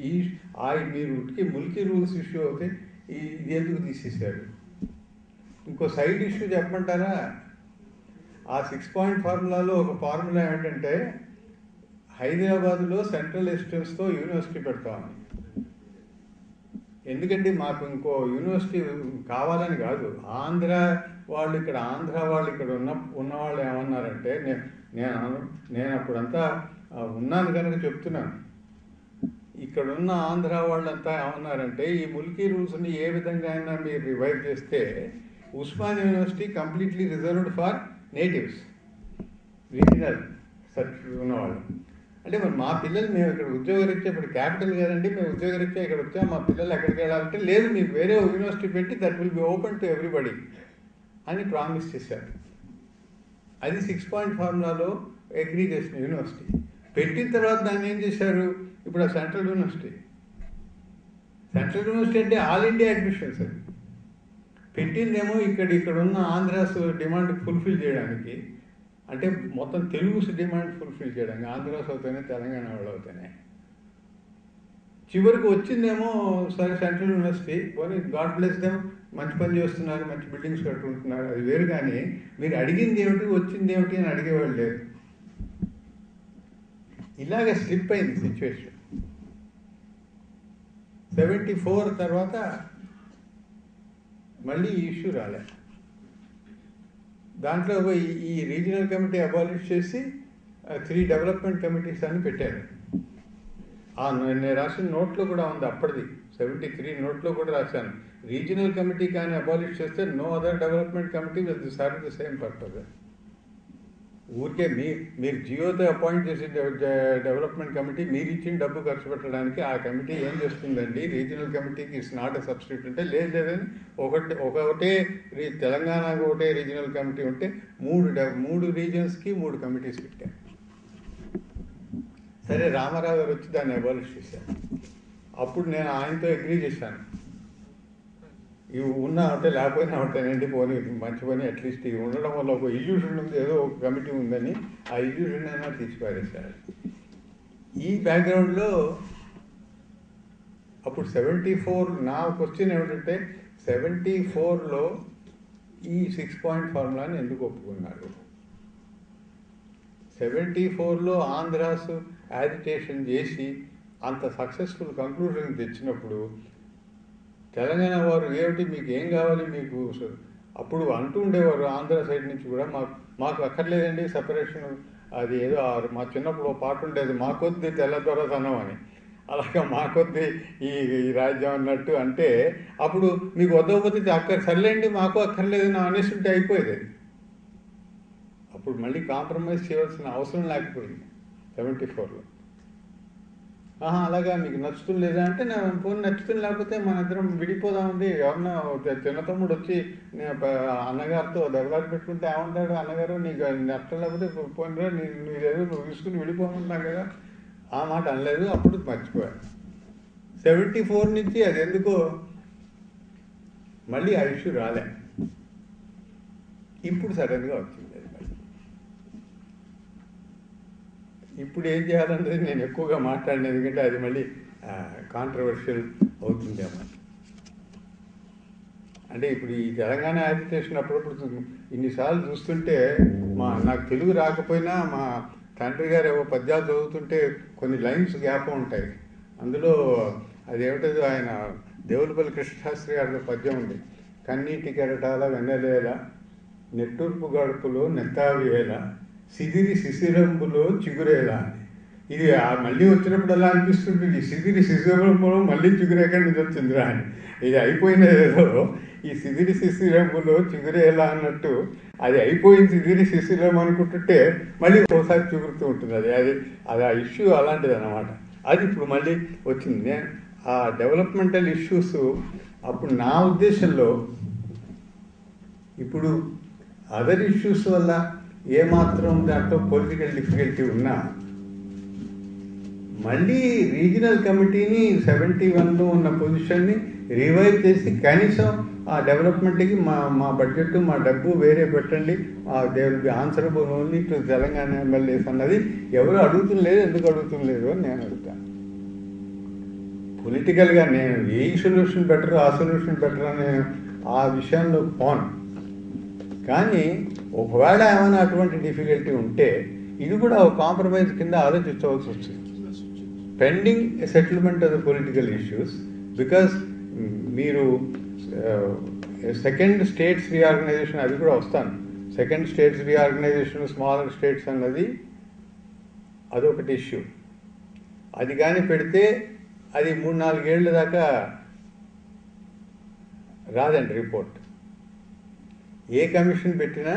ఈ ఆ మీరు ఉట్టికి ముల్కీ రూల్స్ ఇష్యూ అవుతే ఈ ఇది ఎందుకు తీసేశారు ఇంకో సైడ్ ఇష్యూ చెప్పమంటారా ఆ సిక్స్ పాయింట్ ఫార్ములాలో ఒక ఫార్ములా ఏమిటంటే హైదరాబాద్లో సెంట్రల్ ఎస్టెన్స్తో యూనివర్సిటీ పెడతామని ఎందుకంటే మాకు ఇంకో యూనివర్సిటీ కావాలని కాదు ఆంధ్ర వాళ్ళు ఇక్కడ ఆంధ్ర వాళ్ళు ఇక్కడ ఉన్న ఉన్న వాళ్ళు ఏమన్నారంటే నేను నేను అను- నేను అప్పుడంతా ఆ, ఉన్నాను కనుక చెప్తున్నాను ఇక్కడ ఉన్న ఆంధ్ర వాళ్ళంతా ఏమన్నారంటే ఈ ముల్కీ రూల్స్ని ఏ విధంగా అయినా మీరు రివైవ్ చేస్తే Osman university completely reserved for natives regional certificate ఉన్నవాళ్ళు అంటే మరి మా పిల్లలు మేము ఇక్కడ ఉద్యోగరీత్యా ఇప్పుడు క్యాపిటల్ కదండి మేము ఉద్యోగరీత్యా ఇక్కడ వచ్చాం మా పిల్లలు ఎక్కడికి వెళ్ళాలంటే లేదు మీరు వేరే యూనివర్సిటీ పెట్టి that will be open to everybody అని ప్రామిస్ చేశారు అది సిక్స్ పాయింట్ ఫార్ములాలో అగ్రీ చేసిన యూనివర్సిటీ పెట్టిన తర్వాత దాన్ని ఏం చేశారు ఇప్పుడు ఆ సెంట్రల్ యూనివర్సిటీ సెంట్రల్ యూనివర్సిటీ అంటే ఆల్ ఇండియా అడ్మిషన్స్ అది పెట్టిందేమో ఇక్కడ ఇక్కడ ఉన్న ఆంధ్రాస్ డిమాండ్ ఫుల్ఫిల్ చేయడానికి అంటే మొత్తం తెలుగు డిమాండ్ ఫుల్ఫిల్ చేయడానికి ఆంధ్రాస్ అవుతానే తెలంగాణ వాళ్ళు అవుతానే చివరికి వచ్చిందేమో సరే సెంట్రల్ యూనివర్సిటీ పోనీ గాడ్ బ్లెస్ దెమ్ మంచి పని చేస్తున్నారు మంచి బిల్డింగ్స్ కట్టుకుంటున్నారు అది వేరు కానీ మీరు అడిగింది ఏమిటి వచ్చింది ఏమిటి అని అడిగేవాళ్ళు లేరు ఇలాగ స్లిప్ అయింది సిచ్యువేషన్ సెవెంటీ ఫోర్ తర్వాత మళ్ళీ ఈ ఇష్యూ రాలే దాంట్లో ఈ- ఈ రీజనల్ కమిటీ అబాలిష్ చేసి త్రీ డెవలప్మెంట్ కమిటీస్ అని పెట్టారు ఆ నే- నేను రాసిన నోట్లో కూడా ఉంది అప్పటిది సెవెంటీ త్రీ నోట్లో కూడా రాశాను రీజనల్ కమిటీ కానీ అబాలిష్ చేస్తే no other development committee will serve the same purpose ఊరికే మీ మీరు జియోతో అపాయింట్ చేసే డెవ- డెవలప్మెంట్ కమిటీ మీరు ఇచ్చిన డబ్బు ఖర్చు పెట్టడానికి ఆ కమిటీ ఏం చేస్తుందండి రీజనల్ కమిటీకి ఇట్స్ నాట్ ఎ సబ్స్టిట్యూట్ అంటే లేదు లేదని ఒకటి ఒకటే రీ- తెలంగాణకు ఒకటే రీజనల్ కమిటీ ఉంటే మూడు డెవ- మూడు రీజన్స్కి మూడు కమిటీస్ పెట్టారు సరే రామారావు గారు వచ్చి దాన్ని అబాలిష్ చేశారు అప్పుడు నేను ఆయనతో అగ్రీ చేశాను ఇవి ఉన్నా ఉంటే లేకపోయినా ఉంటానండి పోనీ మంచి పని అట్లీస్ట్ ఇవి ఉండడం వల్ల ఒక ఇల్యూషన్ ఉంది ఏదో ఒక కమిటీ ఉందని ఆ ఇల్యూషన్ అయినా తీసిపారేశారు ఈ బ్యాక్గ్రౌండ్లో అప్పుడు సెవెంటీ ఫోర్ నా క్వశ్చన్ ఏమిటంటే సెవెంటీ ఫోర్లో ఈ సిక్స్ పాయింట్ ఫార్ములాని ఎందుకు ఒప్పుకున్నారు సెవెంటీ ఫోర్లో ఆంధ్రాస్ యాజిటేషన్ చేసి అంత సక్సెస్ఫుల్ కంక్లూజన్ తెచ్చినప్పుడు తెలంగాణ వారు ఏమిటి మీకు ఏం కావాలి మీకు స- అప్పుడు అంటూ ఉండేవారు ఆంధ్ర సైడ్ నుంచి కూడా మాకు మాకు అక్కర్లేదండి సపరేషన్ అది ఏదో ఆ- మా చిన్నప్పుడు ఓ పాట ఉండేది మా కొద్ది తెల్లదొరతనం అని అలాగే మా కొద్ది ఈ ఈ రాజ్యం అన్నట్టు అంటే అప్పుడు మీకు వద్దకపోతే అక్కర్ సర్లేండి మాకు అక్కర్లేదని అనేసి ఉంటే అయిపోయేది అది. అప్పుడు మళ్ళీ కాంప్రమైజ్ చేయవలసిన అవసరం లేకపోయింది సెవెంటీ ఫోర్లో ఆహా అలాగా మీకు నచ్చుతుంది లేదా అంటే నా ఫోన్ నచ్చుతుంది లేకపోతే మన ఇద్దరం విడిపోదామండి ఎవరన్నా ఒక చిన్న తమ్ముడు వచ్చి నేను ప- అన్నగారితో దెబ్బలాట పెట్టుకుంటే ఏమంటాడు అన్నగారు నీకు నచ్చం లేకపోతే పోయినరా నీ నీదేదో నువ్వు తీసుకుని విడిపోమంటున్నా కదా ఆ మాట అనలేదు అప్పుడు మర్చిపోయాను సెవెంటీ ఫోర్ నుంచి అది ఎందుకో మళ్ళీ ఆ ఇష్యూ రాలే ఇప్పుడు సడన్గా వచ్చింది అది మళ్ళీ ఇప్పుడు ఏం చేయాలన్నది నేను ఎక్కువగా మాట్లాడిన ఎందుకంటే అది మళ్ళీ కాంట్రవర్షియల్ అవుతుందేమో అంటే ఇప్పుడు ఈ తెలంగాణ యాజిటేషన్ అప్పుడప్పుడు చూ- ఇన్నిసార్లు చూస్తుంటే మా నాకు తెలుగు రాకపోయినా మా తండ్రి గారు ఏవో పద్యాలు చదువుతుంటే కొన్ని లైన్స్ గ్యాప్ ఉంటాయి అందులో అదేమిటదో ఆయన దేవులపల్లి కృష్ణశాస్త్రి గారి పద్యం ఉంది కన్నీటి కెరటాల వెన్నెలేల నెట్టూర్పు గడుపులో నెత్తావేల సిదిరి శిశిరంబులో చిగురేలా అని ఇది ఆ మళ్ళీ వచ్చినప్పుడు అలా అనిపిస్తుంది ఈ సిదిరి శిశిరంబులో మళ్ళీ చిగురు ఎక్కడి నుంచి వచ్చిందిరా అని ఇది అయిపోయినది ఏదో ఈ సిదిరి శిశిరంబులో చిగురేలా అన్నట్టు అది అయిపోయింది సిదిరి శిశిరం అనుకుంటుంటే మళ్ళీ ఒకసారి చిగురుతూ ఉంటుంది అది అది అది ఆ ఇష్యూ అలాంటిది అనమాట అది ఇప్పుడు మళ్ళీ వచ్చింది నేను ఆ డెవలప్మెంటల్ ఇష్యూస్ అప్పుడు నా ఉద్దేశంలో ఇప్పుడు అదర్ ఇష్యూస్ వల్ల ఏమాత్రం దాంట్లో పొలిటికల్ డిఫికల్టీ ఉన్నా మళ్ళీ రీజనల్ కమిటీని సెవెంటీ వన్లో ఉన్న పొజిషన్ని రివైవ్ చేసి కనీసం ఆ డెవలప్మెంట్కి మా మా బడ్జెట్ మా డబ్బు వేరే పెట్టండి they will be answerable only to Telangana MLAs అన్నది ఎవరు అడుగుతులేదు ఎందుకు అడుగుతులేదు అని నేను అడుగుతాను పొలిటికల్గా నేను ఏ సొల్యూషన్ బెటర్ ఆ సొల్యూషన్ బెటర్ అని ఆ విషయంలో పోను కానీ ఒకవేళ ఏమైనా అటువంటి డిఫికల్టీ ఉంటే ఇది కూడా ఒక కాంప్రమైజ్ కింద ఆలోచించవలసి వస్తుంది pending settlement of the political issues because మీరు సెకండ్ స్టేట్స్ రీఆర్గనైజేషన్ అది కూడా వస్తాను second states reorganisation smaller states అన్నది అదొకటి ఇష్యూ అది కానీ పెడితే అది మూడు నాలుగేళ్ల దాకా రాదండి రిపోర్ట్ ఏ కమిషన్ పెట్టినా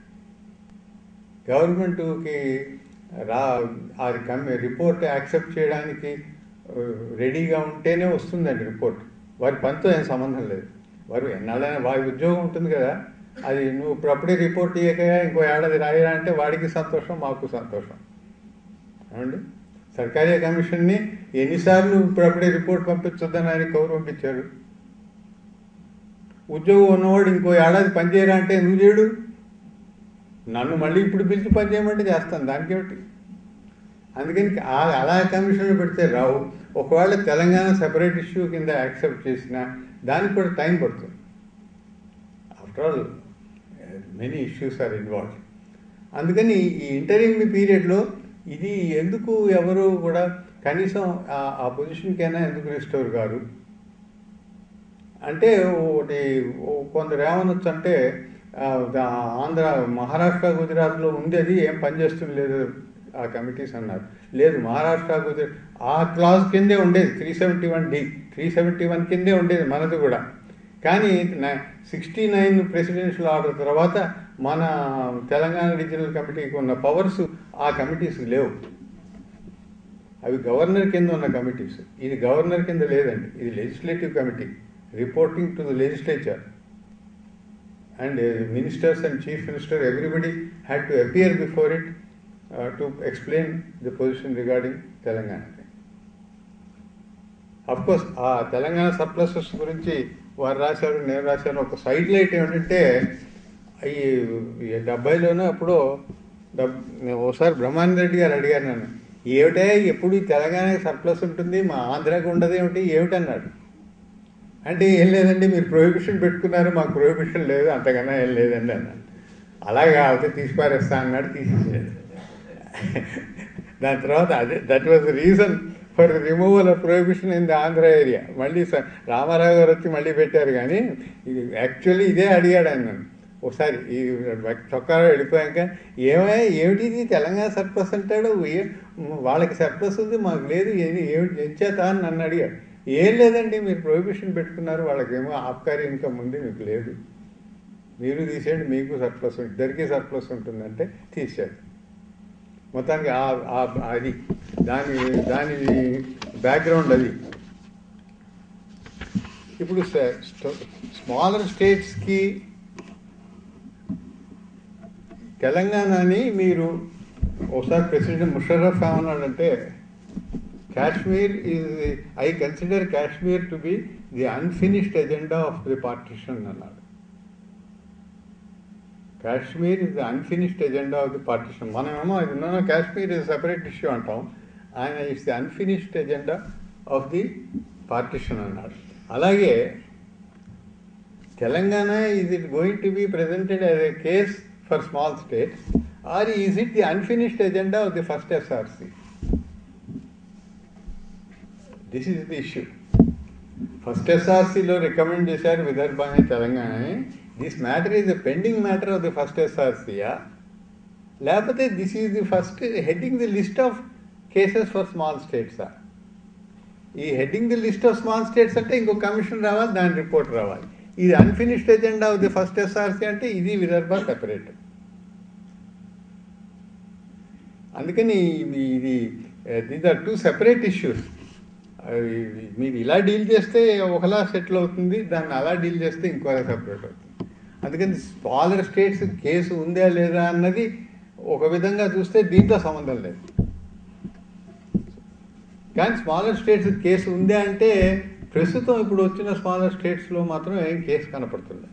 గవర్నమెంట్కి రా ఆ కమి రిపోర్ట్ యాక్సెప్ట్ చేయడానికి ఆ, రెడీగా ఉంటేనే వస్తుందండి రిపోర్ట్ వారి పనితో ఏం సంబంధం లేదు వారు ఎన్నాళ్ళైనా వారి ఉద్యోగం ఉంటుంది కదా అది నువ్వు ఇప్పుడు అప్పుడే రిపోర్ట్ ఇయ్యకగా ఇంకో ఏడాది రాయరా అంటే వాడికి సంతోషం మాకు సంతోషం ఏమండి సర్కారీ కమిషన్ని ఎన్నిసార్లు ఇప్పుడప్పుడే రిపోర్ట్ పంపించొద్దని ఆయన కౌరు పంపించారు ఉద్యోగం ఉన్నవాడు ఇంకో ఏడాది పనిచేయరా అంటే ఎందుకు చేయడు నన్ను మళ్ళీ ఇప్పుడు పిలిచి పని చేయమంటే చేస్తాను దానికేమిటి అందుకని ఆ- అలా కమిషన్లు పెడితే రావు ఒకవేళ తెలంగాణ సెపరేట్ ఇష్యూ కింద యాక్సెప్ట్ చేసినా దానికి కూడా టైం పడుతుంది after all many issues are involve అందుకని ఈ ఇంటరింగ్ పీరియడ్లో ఇది ఎందుకు ఎవరు కూడా కనీసం ఆ- ఆ పొజిషన్కైనా ఎందుకు రిస్టోర్ కారు అంటే ఒకటి ఓ- కొందరు ఏమనొచ్చు అంటే ఆ, దా- ఆంధ్ర మహారాష్ట్ర గుజరాత్లో ఉంది అది ఏం పనిచేస్తుంది లేదు ఆ కమిటీస్ అన్నారు లేదు మహారాష్ట్ర గుజరాత్ ఆ క్లాజ్ కిందే ఉండేది three seventy one D three seventy one కిందే ఉండేది మనది కూడా కానీ సిక్స్టీ నైన్ ప్రెసిడెన్షియల్ ఆర్డర్ తర్వాత మన తెలంగాణ రీజనల్ కమిటీకి ఉన్న పవర్స్ ఆ కమిటీస్కి లేవు అవి గవర్నర్ కింద ఉన్న కమిటీస్ ఇది గవర్నర్ కింద లేదండి ఇది legislative committee reporting to the legislature and ministers and chief minister everybody had to appear before it to explain the position regarding Telangana of course ఆ తెలంగాణ సర్ప్లసెస్ గురించి వారు రాశారు నేను రాశాను ఒక సైడ్ లైట్ ఏమిటంటే ఈ ఈ డెబ్బైలోనూ అప్పుడు డబ్ నేను ఒకసారి బ్రహ్మానంద రెడ్డి గారు అడిగారు నన్ను ఏమిటే ఎప్పుడు ఈ తెలంగాణకి సర్ప్లస్ ఉంటుంది మా ఆంధ్రాకి ఉండదు ఏమిటి ఏమిటన్నాడు అంటే ఏం లేదండి మీరు ప్రొహిబిషన్ పెట్టుకున్నారు మాకు ప్రొహిబిషన్ లేదు అంతకన్నా ఏం లేదండి అన్నాడు అలాగా అయితే తీసి పారేస్తా అన్నాడు తీసేసాడు దాని తర్వాత అదే that was reason for removal of prohibition in the Andhra area మళ్ళీ స- రామారావు గారు వచ్చి మళ్ళీ పెట్టారు కానీ ఇది యాక్చువల్లీ ఇదే అడిగాడు ఆయన నన్ను. ఒకసారి ఈ చొక్కా వెళ్ళిపోయాక ఏమై ఏమిటిది తెలంగాణ సర్ప్లస్ అంటాడు ఏ- వాళ్ళకి సర్ప్లస్ ఉంది మాకు లేదు ఏది ఏమిటి ఎంచేత అని నన్ను అడిగాడు ఏం లేదండి మీరు ప్రొహిబిషన్ పెట్టుకున్నారు వాళ్ళకేమో ఆబ్కారీ ఇన్కమ్ ఉంది మీకు లేదు మీరు తీసేయండి మీకు సర్ప్లస్ ఇద్దరికీ సర్ప్లస్ ఉంటుందంటే తీసేయండి మొత్తానికి ఆ- ఆ- అది దాని దాని బ్యాక్గ్రౌండ్ అది ఇప్పుడు స్మాలర్ స్టేట్స్కి తెలంగాణని మీరు ఒకసారి ప్రెసిడెంట్ ముషర్రఫ్ ఏమన్నాడంటే Kashmir is I consider Kashmir to be the unfinished agenda of the partition అన్నాడు Kashmir is the unfinished agenda of the partition మనమేమో ఇది ఉన్నామో కాశ్మీర్ ఇస్ సెపరేట్ ఇష్యూ అంటాం ఆయన is the unfinished agenda of the partition అన్నాడు అలాగే Telangana is it going to be presented as a case for small states or is it the unfinished agenda of the first SRC this is the issue first ఎస్ఆర్సీలో recommend చేశారు విదర్భాని తెలంగాణని this matter is the pending matter of the first ఎస్ఆర్సీయా లేకపోతే this is the first heading the list of cases for small స్టేట్సా ఈ heading the list of small states అంటే ఇంకో కమిషన్ రావాలి దాని రిపోర్ట్ రావాలి ఇది unfinished agenda of the first SRC అంటే ఇది విదర్భ సెపరేట్ అందుకని ఇది ఇది these are two separate issues మీరు ఇలా డీల్ చేస్తే ఒకలా సెటిల్ అవుతుంది దాన్ని అలా డీల్ చేస్తే ఇంకోలా సెపరేట్ అవుతుంది అందుకని స్మాలర్ స్టేట్స్ కేసు ఉందా లేదా అన్నది ఒక విధంగా చూస్తే దీంతో సంబంధం లేదు కానీ స్మాలర్ స్టేట్స్ కేసు ఉందా అంటే ప్రస్తుతం ఇప్పుడు వచ్చిన స్మాలర్ స్టేట్స్లో మాత్రం ఏం కేసు కనపడుతుంది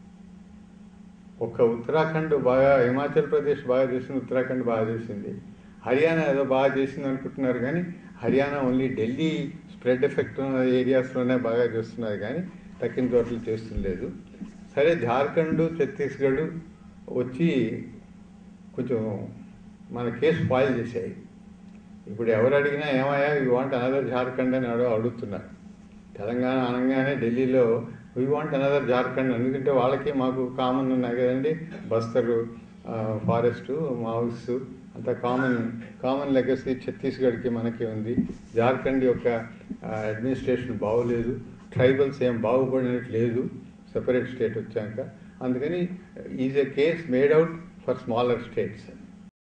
ఒక్క ఉత్తరాఖండ్ బాగా హిమాచల్ ప్రదేశ్ బాగా చేసింది ఉత్తరాఖండ్ బాగా చేసింది హర్యానా ఏదో బాగా చేసింది అనుకుంటున్నారు కానీ Haryana only Delhi spread effect ఉన్న ఏరియాస్లోనే బాగా చేస్తున్నారు కానీ తక్కిన చోట్ల చేస్తుండలేదు సరే జార్ఖండ్ ఛత్తీస్గఢ్ వచ్చి కొంచెం మన కేసు ఫైల్ చేశాయి ఇప్పుడు ఎవరు అడిగినా ఏమయ్యా వీ వాంట్ అనదర్ జార్ఖండ్ అని అడగ అడుగుతున్నారు తెలంగాణ అనగానే ఢిల్లీలో వీ వాంట్ అనదర్ జార్ఖండ్ ఎందుకంటే వాళ్ళకి మాకు కామన్ ఉన్నాయి కదండి బస్తరు ఫారెస్ట్ మావుస్ అంత కామన్ కామన్ లెగసీ ఛత్తీస్గఢ్కి మనకి ఉంది జార్ఖండ్ యొక్క అడ్మినిస్ట్రేషన్ బాగోలేదు ట్రైబల్స్ ఏం బాగుపడినట్టు లేదు సెపరేట్ స్టేట్ వచ్చాక అందుకని is a case made out for smaller states